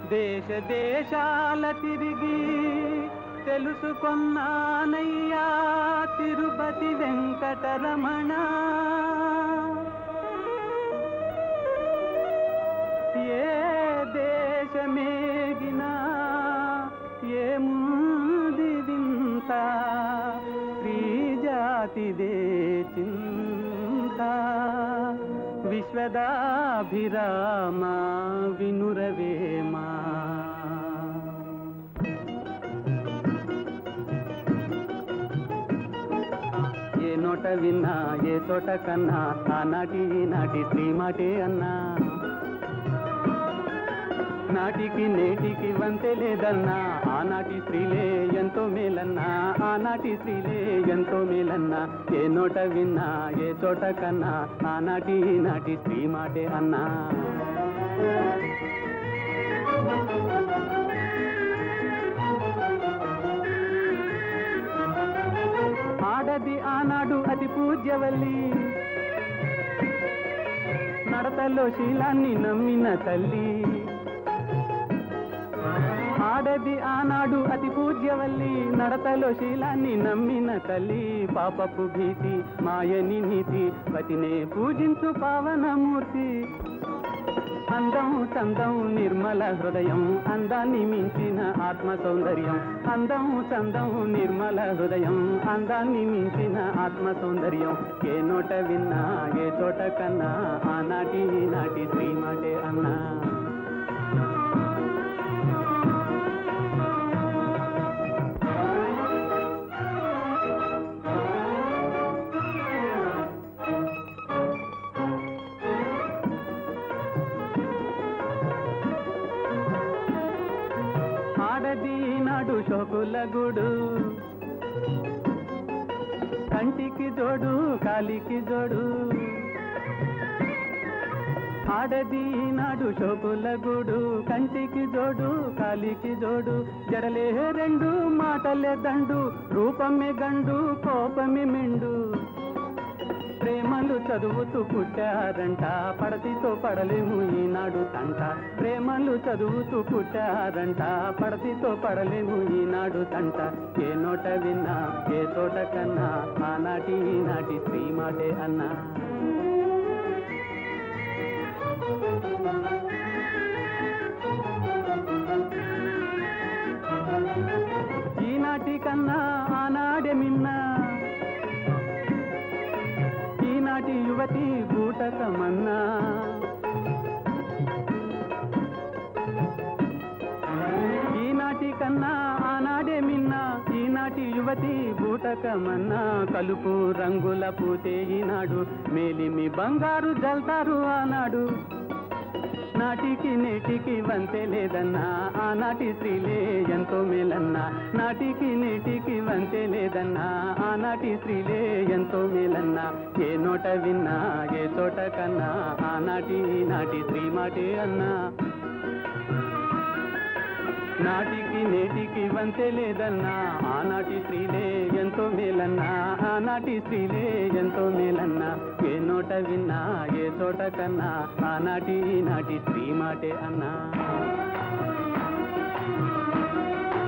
దేశ దేశాల తిరిగి తెలుసుకొన్నానయ్యా తిరుపతి వెంకటరమణ ఏ దేశమేగినా ఏముంది వింత స్త్రీ జాతిదే చింత విశ్వదాభిరామ వినురవేమా ఏ నోట విన్నా ఏ చోట కన్నా ఆనాటి నాటి శ్రీమాటే అన్నా నాటికి నేటికి వంతే లేదన్నా ఆనాటి స్త్రీలే ఎంతో మేలన్నా ఆనాటి స్త్రీలే ఎంతో మేలన్నా ఏ నోట విన్నా ఏ చోట కన్నా ఆనాటి నాటి స్త్రీ మాటే అన్నా ఆడది ఆనాడు అతి పూజ్యవల్లి నడతలో శీలాన్ని నమ్మిన తల్లి ఆడది ఆనాడు అతి పూజ్యవల్లి నడతలో శీలాన్ని నమ్మిన తల్లి పాపపు భీతి మాయని నీతి పతినే పూజించు పావనమూర్తి అందం చందం నిర్మల హృదయం అందాన్ని మించిన ఆత్మ సౌందర్యం అందం చందం నిర్మల హృదయం అందాన్ని మించిన ఆత్మ సౌందర్యం ఏ నోట విన్నా ఏ చోట కన్నా ఆనాటి నాటి శ్రీమాటే అన్నా ఆడది నాడు శోకుల గుడు కంటికి జోడు కాలికి జోడు ఆడది నాడు శోకుల గుడు కంటికి జోడు కాలికి జోడు జడలే రెండు మాటలే దండు రూపమే గండు కోపమే మెండు ప్రేమలు చదువుతూ పుట్టారంట పడతితో పడలేము ఈనాడు తంట ప్రేమలు చదువుతూ పుట్టారంట పడతితో పడలేము ఈనాడు తంట ఏ నోట విన్నా ఏ చోట కన్నా ఆనాటి ఈనాటి స్త్రీ మాటే అన్నా ఈనాటి కన్నా ఆనాడే మిన్నా ఈనాటి యువతి బూటకమన్నా ఈనాటి కన్నా ఆనాడే మిన్నా ఈనాటి యువతి బూటకమన్నా కలుపు రంగుల పూతే ఈనాడు మేలిమి బంగారు జల్తారు ఆనాడు నాటికి నేటికి వంతే లేదన్నా ఆనాటి స్త్రీలే ఎంతో మేలన్నా నాటికి నేటికి వంతే లేదన్నా ఆనాటి స్త్రీలే ఎంతో మేలన్నా ఏ నోట విన్నా ఏ చోట కన్నా ఆనాటి నాటి స్త్రీ మాటే అన్నా నాటికి నేటికి వంతే లేదన్నా ఆనాటి స్త్రీలే ఎంతో మేలన్నా ఆనాటి స్త్రీలే ఎంతో మేలన్నా ఏ నోట విన్నా ఏ చోట కన్నా ఆనాటి నాటి స్త్రీ మాటే అన్నా